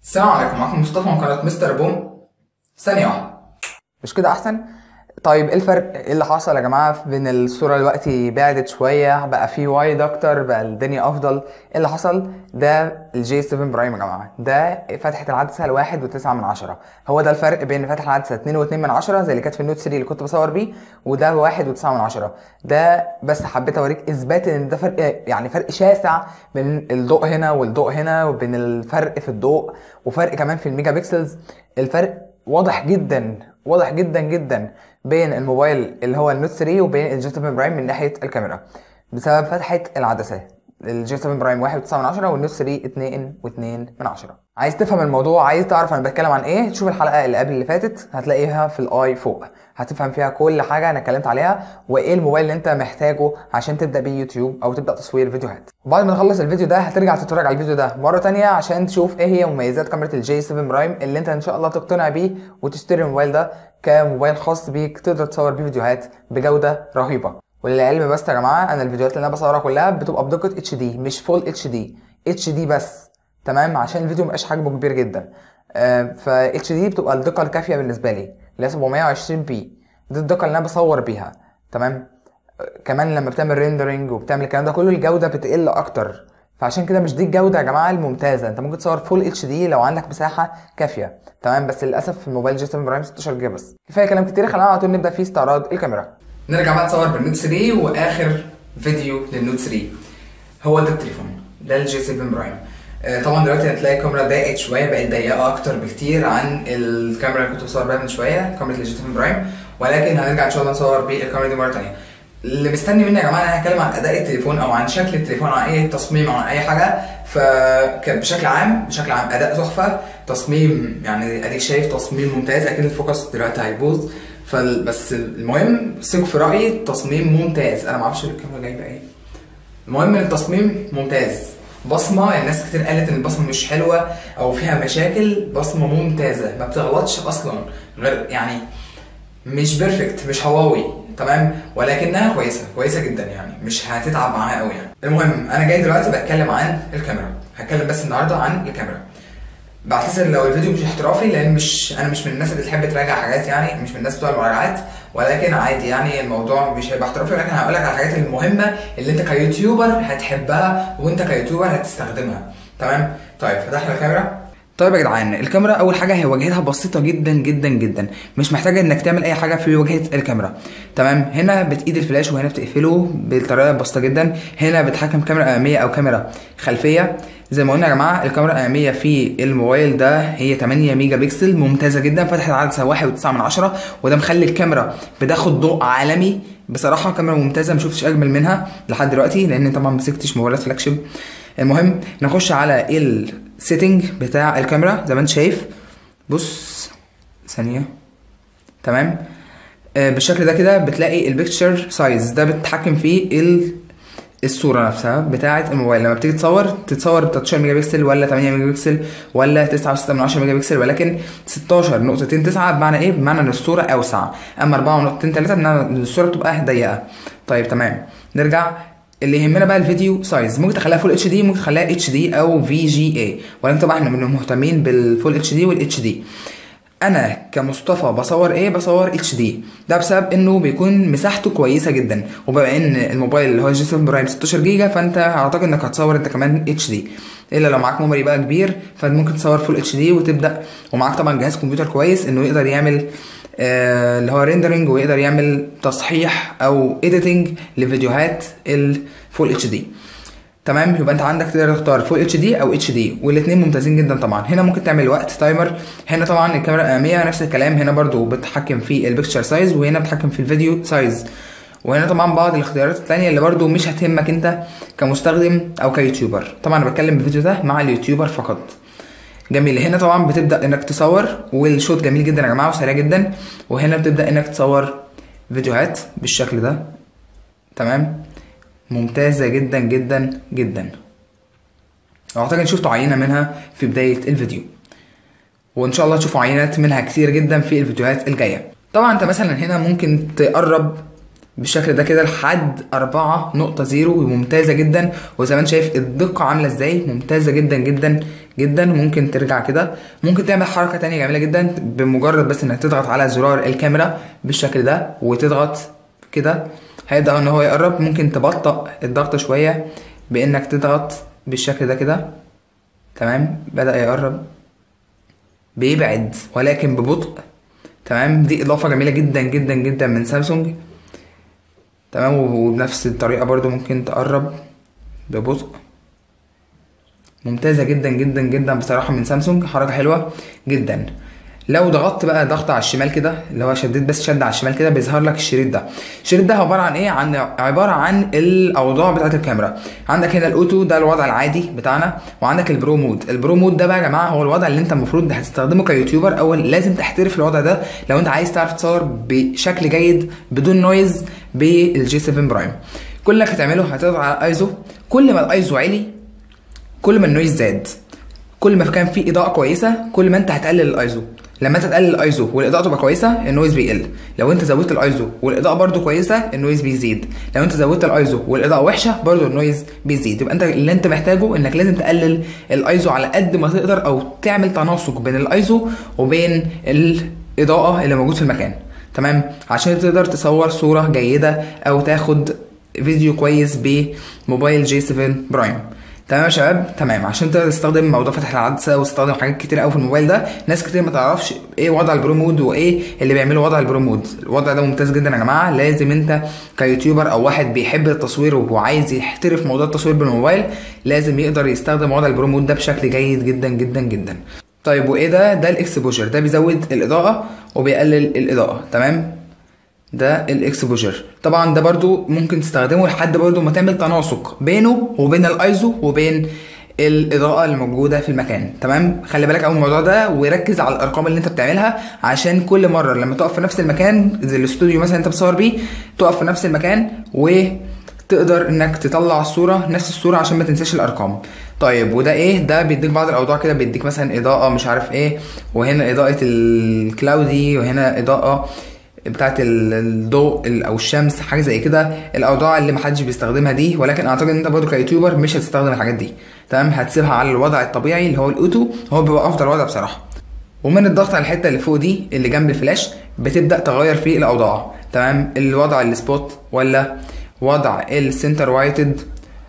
السلام عليكم معكم مصطفى من قناة مستر بوم ثانية واحدة مش كده احسن طيب ايه الفرق ايه اللي حصل يا جماعه بين الصوره دلوقتي بعدت شويه بقى في وايد اكتر بقى الدنيا افضل ايه اللي حصل ده الجي 7 برايم يا جماعه ده فتحه العدسه الواحد وتسعة من عشرة هو ده الفرق بين فتحه العدسه اتنين واتنين من عشرة زي اللي كانت في النوت 3 اللي كنت بصور بيه وده واحد وتسعة من عشرة ده بس حبيت اوريك اثبات ان ده فرق يعني فرق شاسع بين الضوء هنا والضوء هنا وبين الفرق في الضوء وفرق كمان في الميجا بيكسلز الفرق واضح جدا واضح جدا جدا بين الموبايل اللي هو النوت 3 وبين الجي 7 برايم من ناحيه الكاميرا بسبب فتحه العدسات الجي 7 برايم 1.9 من عشرة والنوت 3 2 و2 من عشرة عايز تفهم الموضوع عايز تعرف انا بتكلم عن ايه تشوف الحلقه اللي قبل اللي فاتت هتلاقيها في الاي فوق هتفهم فيها كل حاجه انا اتكلمت عليها وايه الموبايل اللي انت محتاجه عشان تبدا بيه يوتيوب او تبدا تصوير فيديوهات وبعد ما تخلص الفيديو ده هترجع تتفرج على الفيديو ده مره تانية عشان تشوف ايه هي مميزات كاميرا الجي 7 برايم اللي انت ان شاء الله تقتنع بيه وتشتري الموبايل ده كموبايل خاص بيك تقدر تصور بيه فيديوهات بجوده رهيبه وللعلم بس يا جماعه انا الفيديوهات اللي انا بصورها كلها بتبقى بدقه اتش دي مش فول اتش دي اتش دي بس تمام عشان الفيديو مبقاش حجمه كبير جدا آه ف اتش دي بتبقى الدقه الكافيه بالنسبه لي اللي هي 720 بي دي الدقه اللي انا بصور بيها تمام آه كمان لما بتعمل ريندرنج وبتعمل الكلام ده كله الجوده بتقل اكتر فعشان كده مش دي الجوده يا جماعه الممتازه انت ممكن تصور فول اتش دي لو عندك مساحه كافيه تمام بس للاسف في الموبايل جي 7 برايم 16 جيجا بس كفايه كلام كتير خلينا على طول نبدا في استعراض الكاميرا نرجع بقى نصور بالنوت 3 واخر فيديو للنوت 3 هو ده التليفون ده الجي 7 برايم آه، طبعا دلوقتي هتلاقي الكاميرا ضاقت شويه بقت ضيقه اكتر بكتير عن الكاميرا اللي كنت بصور بيها من شويه كاميرا الجي 7 برايم ولكن هنرجع ان شاء الله نصور بالكاميرا دي مره ثانيه اللي مستني مني يا جماعه انا هتكلم عن اداء التليفون او عن شكل التليفون عن اي تصميم او عن اي حاجه فبشكل عام بشكل عام اداء تحفه تصميم يعني اديك شايف تصميم ممتاز اكيد الفوكس دلوقتي هيبوظ فبس المهم ثق في رايي التصميم ممتاز انا ما اعرفش الكاميرا جايبه ايه المهم ان التصميم ممتاز بصمه الناس كتير قالت ان البصمه مش حلوه او فيها مشاكل بصمه ممتازه ما بتغلطش اصلا غير يعني مش بيرفكت مش هواوي تمام ولكنها كويسه كويسه جدا يعني مش هتتعب معاها قوي يعني المهم انا جاي دلوقتي بتكلم عن الكاميرا هتكلم بس النهارده عن الكاميرا بعتذر لو الفيديو مش احترافي لان مش انا مش من الناس اللي بتحب تراجع حاجات يعني مش من الناس بتوع المراجعات ولكن عادي يعني الموضوع مش هيبقى احترافي ولكن هقول لك على الحاجات المهمه اللي انت كيوتيوبر هتحبها وانت كيوتيوبر هتستخدمها تمام طيب فتحنا الكاميرا طيب يا جدعان الكاميرا اول حاجه هي واجهتها بسيطه جدا جدا جدا مش محتاجه انك تعمل اي حاجه في واجهه الكاميرا تمام هنا بتقيد الفلاش وهنا بتقفله بطريقه بسيطه جدا هنا بتحكم كاميرا اماميه او كاميرا خلفيه زي ما قلنا يا جماعه الكاميرا الاماميه في الموبايل ده هي 8 ميجا بكسل ممتازه جدا فتحه العدسه 1.9 من عشرة وده مخلي الكاميرا بتاخد ضوء عالمي بصراحه كاميرا ممتازه ما شفتش اجمل منها لحد دلوقتي لان طبعا ما مسكتش موبايلات فلاج شيب المهم نخش على السيتنج بتاع الكاميرا زي ما انت شايف بص ثانيه تمام آه بالشكل ده كده بتلاقي البيكتشر سايز ده بتتحكم فيه ال الصوره نفسها بتاعه الموبايل لما بتيجي تصور تتصور ب 13 ميجا بكسل ولا 8 ميجا بكسل ولا 9.6 من 10 ميجا بكسل ولكن 16 نقطتين 9 بمعنى ايه بمعنى ان الصوره اوسع اما 4 نقطتين 3 بمعنى ان الصوره بتبقى ضيقه طيب تمام نرجع اللي يهمنا بقى الفيديو سايز ممكن تخليها فول اتش دي ممكن تخليها اتش دي او في جي اي ولكن طبعا احنا مهتمين بالفول اتش دي والاتش دي انا كمصطفى بصور ايه بصور اتش دي ده بسبب انه بيكون مساحته كويسه جدا وبما ان الموبايل اللي هو جي 7 برايم 16 جيجا فانت اعتقد انك هتصور انت كمان اتش دي الا لو معاك ميموري بقى كبير فانت ممكن تصور فول اتش دي وتبدا ومعاك طبعا جهاز كمبيوتر كويس انه يقدر يعمل آه اللي هو ريندرنج ويقدر يعمل تصحيح او اديتنج لفيديوهات الفول اتش دي تمام يبقى انت عندك تقدر تختار فول اتش دي او اتش دي والاثنين ممتازين جدا طبعا هنا ممكن تعمل وقت تايمر هنا طبعا الكاميرا الاماميه نفس الكلام هنا برضو بتحكم في البيكتشر سايز وهنا بتحكم في الفيديو سايز وهنا طبعا بعض الاختيارات التانية اللي برضو مش هتهمك انت كمستخدم او كيوتيوبر طبعا انا بتكلم بالفيديو ده مع اليوتيوبر فقط جميل هنا طبعا بتبدا انك تصور والشوت جميل جدا يا جماعه وسريع جدا وهنا بتبدا انك تصور فيديوهات بالشكل ده تمام ممتازه جدا جدا جدا اعتقد شفتوا عينه منها في بدايه الفيديو وان شاء الله تشوفوا عينات منها كتير جدا في الفيديوهات الجايه طبعا انت مثلا هنا ممكن تقرب بالشكل ده كده لحد 4.0 ممتازه جدا وزي ما انت شايف الدقه عامله ازاي ممتازه جدا جدا جدا ممكن ترجع كده ممكن تعمل حركه تانية جميله جدا بمجرد بس انك تضغط على زرار الكاميرا بالشكل ده وتضغط كده هيبدا ان هو يقرب ممكن تبطأ الضغط شويه بانك تضغط بالشكل ده كده تمام بدأ يقرب بيبعد ولكن ببطء تمام دي اضافه جميله جدا جدا جدا من سامسونج تمام وبنفس الطريقه برضو ممكن تقرب ببطء ممتازه جدا جدا جدا بصراحه من سامسونج حركه حلوه جدا لو ضغطت بقى ضغط على الشمال كده اللي هو شديت بس شد على الشمال كده بيظهر لك الشريط ده الشريط ده عباره عن ايه عن عباره عن الاوضاع بتاعه الكاميرا عندك هنا الاوتو ده الوضع العادي بتاعنا وعندك البرو مود البرو مود ده بقى يا جماعه هو الوضع اللي انت المفروض هتستخدمه كيوتيوبر اول لازم تحترف الوضع ده لو انت عايز تعرف تصور بشكل جيد بدون نويز بالجي 7 برايم كل اللي هتعمله هتضغط على ايزو كل ما الايزو عالي كل ما النويز زاد كل ما كان في اضاءه كويسه كل ما انت هتقلل الايزو لما انت تقلل الايزو والاضاءه تبقى كويسه النويز بيقل لو انت زودت الايزو والاضاءه برده كويسه النويز بيزيد لو انت زودت الايزو والاضاءه وحشه برده النويز بيزيد يبقى انت اللي انت محتاجه انك لازم تقلل الايزو على قد ما تقدر او تعمل تناسق بين الايزو وبين الاضاءه اللي موجود في المكان تمام عشان تقدر تصور صوره جيده او تاخد فيديو كويس بموبايل جي 7 برايم تمام يا شباب تمام عشان تقدر تستخدم موضوع فتح العدسه وتستخدم حاجات كتير قوي في الموبايل ده ناس كتير ما تعرفش ايه وضع البرو مود وايه اللي بيعمله وضع البرو مود الوضع ده ممتاز جدا يا جماعه لازم انت كيوتيوبر او واحد بيحب التصوير وعايز يحترف موضوع التصوير بالموبايل لازم يقدر يستخدم وضع البرو مود ده بشكل جيد جدا جدا جدا طيب وايه ده ده الاكسبوجر ده بيزود الاضاءه وبيقلل الاضاءه تمام ده الاكسبوجر طبعا ده برضو ممكن تستخدمه لحد برضو ما تعمل تناسق بينه وبين الايزو وبين الاضاءه اللي موجوده في المكان تمام خلي بالك قوي من الموضوع ده وركز على الارقام اللي انت بتعملها عشان كل مره لما تقف في نفس المكان زي الاستوديو مثلا انت بتصور بيه تقف في نفس المكان وتقدر انك تطلع الصوره نفس الصوره عشان ما تنساش الارقام طيب وده ايه ده بيديك بعض الاوضاع كده بيديك مثلا اضاءه مش عارف ايه وهنا اضاءه الكلاودي وهنا اضاءه بتاعت الضوء او الشمس حاجه زي كده الاوضاع اللي محدش بيستخدمها دي ولكن اعتقد ان انت برضه كيوتيوبر مش هتستخدم الحاجات دي تمام هتسيبها على الوضع الطبيعي اللي هو الاوتو هو بيبقى افضل وضع بصراحه ومن الضغط على الحته اللي فوق دي اللي جنب الفلاش بتبدا تغير في الاوضاع تمام الوضع السبوت ولا وضع السنتر وايتد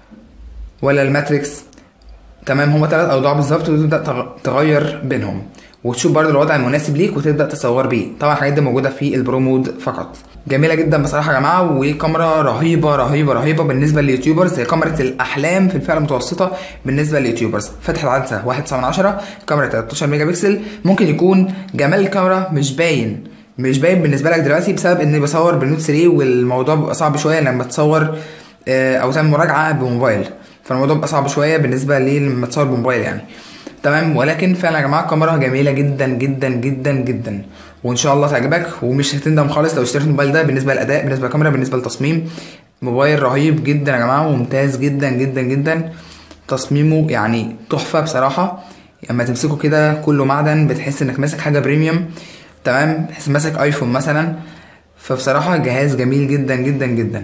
ولا الماتريكس تمام هما ثلاث اوضاع بالظبط وتبدا تغير بينهم وتشوف برضه الوضع المناسب ليك وتبدا تصور بيه طبعا الحاجات دي موجوده في البرو مود فقط جميله جدا بصراحه يا جماعه وكاميرا رهيبه رهيبه رهيبه بالنسبه لليوتيوبرز هي كاميرا الاحلام في الفئه المتوسطه بالنسبه لليوتيوبرز فتح العدسه 1.9 كاميرا 13 ميجا بكسل ممكن يكون جمال الكاميرا مش باين مش باين بالنسبه لك دلوقتي بسبب اني بصور بالنوت 3 والموضوع بيبقى صعب شويه لما تصور او تعمل مراجعه بموبايل فالموضوع بيبقى صعب شويه بالنسبه لي لما تصور بموبايل يعني تمام ولكن فعلا يا جماعه الكاميرا جميله جدا جدا جدا جدا وان شاء الله تعجبك ومش هتندم خالص لو اشتريت الموبايل ده بالنسبه للاداء بالنسبه للكاميرا بالنسبه للتصميم موبايل رهيب جدا يا جماعه وممتاز جدا جدا جدا تصميمه يعني تحفه بصراحه لما تمسكه كده كله معدن بتحس انك ماسك حاجه بريميوم تمام تحس ماسك ايفون مثلا فبصراحه جهاز جميل جدا جدا جدا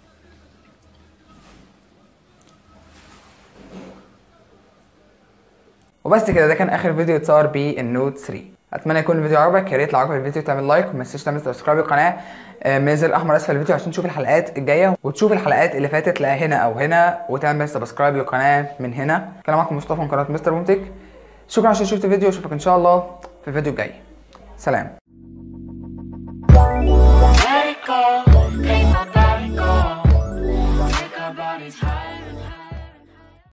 وبس كده ده كان اخر فيديو اتصور بيه النوت 3 اتمنى يكون الفيديو عجبك يا ريت لو عجبك الفيديو تعمل لايك وما تنساش تعمل سبسكرايب للقناه آه، منزل الاحمر اسفل الفيديو عشان تشوف الحلقات الجايه وتشوف الحلقات اللي فاتت لا هنا او هنا وتعمل سبسكرايب للقناه من هنا كان معاكم مصطفى من قناه مستر بومتك شكرا عشان شفت الفيديو واشوفك ان شاء الله في الفيديو الجاي سلام